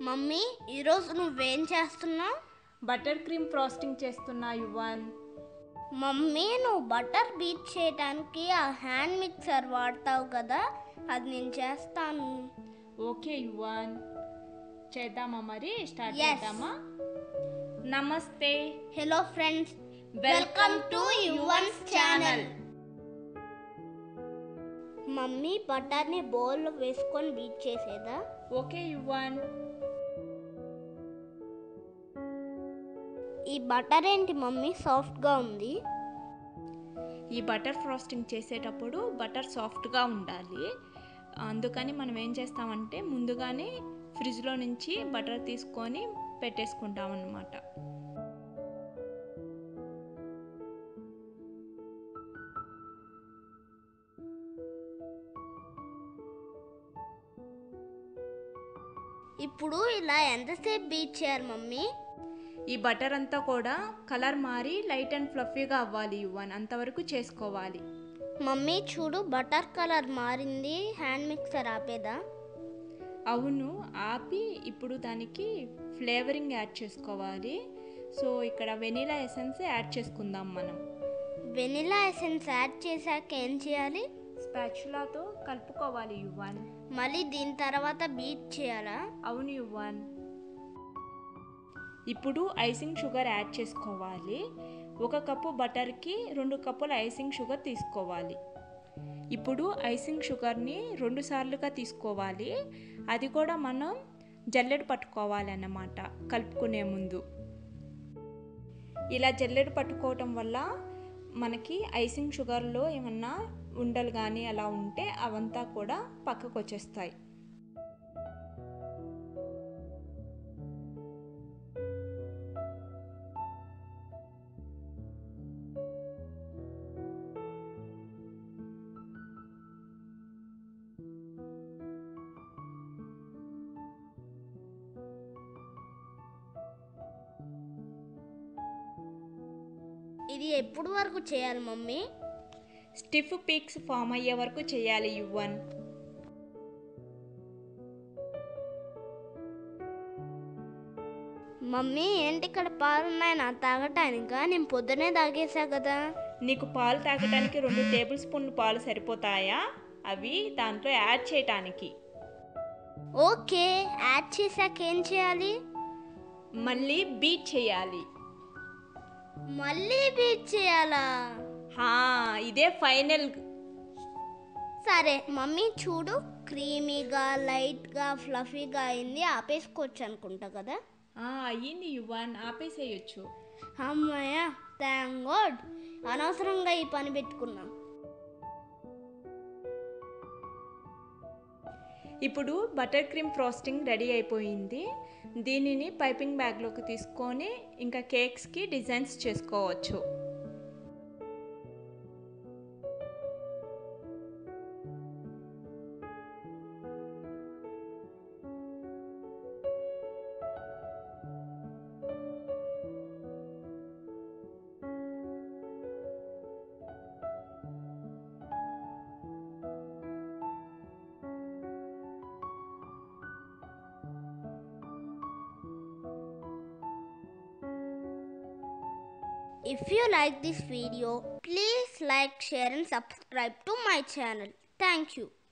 Mummy ఈరోజు నువ్వేం చేస్తున్నావు బటర్ క్రీమ్ ఫ్రాస్టింగ్ చేస్తున్నా యువన్ మమ్మీ నువ్వు బటర్ బీట్ చేయడానికి ఆ హ్యాండ్ మిక్సర్ వాడతావు కదా అది నేను చేస్తాను ఓకే యువన్ చేద్దామా మరి స్టార్ట్ Yes. చేద్దామా నమస్తే hello friends Welcome welcome to to Yuvan's Yuvan's channel mummy బటర్ని బౌల్లో వేసుకొని బీట్ చేసేదా ఓకే యువన్ ఈ బటర్ ఏంటి మమ్మీ సాఫ్ట్గా ఉంది ఈ బటర్ ఫ్రాస్టింగ్ చేసేటప్పుడు బటర్ సాఫ్ట్గా ఉండాలి అందుకని మనం ఏం చేస్తామంటే ముందుగానే ఫ్రిడ్జ్లో నుంచి బటర్ తీసుకొని పెట్టేసుకుంటాం అన్నమాట ఇప్పుడు ఇలా ఎంతసేపు బీట్ చేయాలి మమ్మీ ఈ బటర్ అంతా కూడా కలర్ మారి లైట్ అండ్ ఫ్లఫీగా అవ్వాలి యువన్ అంతవరకు చేసుకోవాలి మమ్మీ చూడు బటర్ కలర్ మారింది హ్యాండ్ మిక్సర్ ఆపేదా అవును ఆపి ఇప్పుడు దానికి ఫ్లేవరింగ్ యాడ్ చేసుకోవాలి సో ఇక్కడ వెనీలా ఎసెన్స్ యాడ్ చేసుకుందాం మనం వెనిలా ఎసెన్స్ యాడ్ చేశాక ఏం చేయాలి స్పాచులాతో కలుపుకోవాలి యువన్ మళ్ళీ దీని తర్వాత బీట్ చేయాలా అవును యువన్ ఇప్పుడు ఐసింగ్ షుగర్ యాడ్ చేసుకోవాలి ఒక కప్పు బటర్కి రెండు కప్పుల ఐసింగ్ షుగర్ తీసుకోవాలి ఇప్పుడు ఐసింగ్ షుగర్ని రెండు సార్లుగా తీసుకోవాలి అది కూడా మనం జల్లెడ పట్టుకోవాలి అన్నమాట కలుపుకునే ముందు ఇలా జల్లెడ పట్టుకోవటం వల్ల మనకి ఐసింగ్ షుగర్లో ఏమన్నా ఉండలు కానీ అలా ఉంటే అవంతా కూడా పక్కకు వచ్చేస్తాయి ఇది ఎప్పుడు వరకు చేయాలి మమ్మీ స్టిఫ్ పీక్స్ ఫామ్ అయ్యే వరకు చేయాలి యువన్ మమ్మీ ఏంటి ఇక్కడ పాలు ఉన్నాయి నా తాగటానికా నేను పొద్దునే తాగేసా కదా నీకు పాలు తాగడానికి రెండు టేబుల్ స్పూన్లు పాలు సరిపోతాయా అవి దాంట్లో యాడ్ చేయటానికి ఓకే యాడ్ చేశాక ఏం చేయాలి మళ్ళీ బీట్ చేయాలి మళ్ళీ బీట్ చేయాలా హా ఇదే ఫైనల్ సరే మమ్మీ చూడు క్రీమీగా లైట్గా ఫ్లఫీగా అయింది ఆపేసుకోవచ్చు అనుకుంటా కదా అయ్యింది యువన్ ఆపేసేయచ్చు అమ్మయ్య థ్యాంక్ గాడ్ అనవసరంగా ఈ పని పెట్టుకున్నా ఇప్పుడు బటర్ క్రీమ్ ఫ్రాస్టింగ్ రెడీ అయిపోయింది దీనిని పైపింగ్ బ్యాగ్లోకి తీసుకొని ఇంకా కేక్స్కి డిజైన్స్ చేసుకోవచ్చు If you like this video, please like, share and subscribe to my channel. Thank you.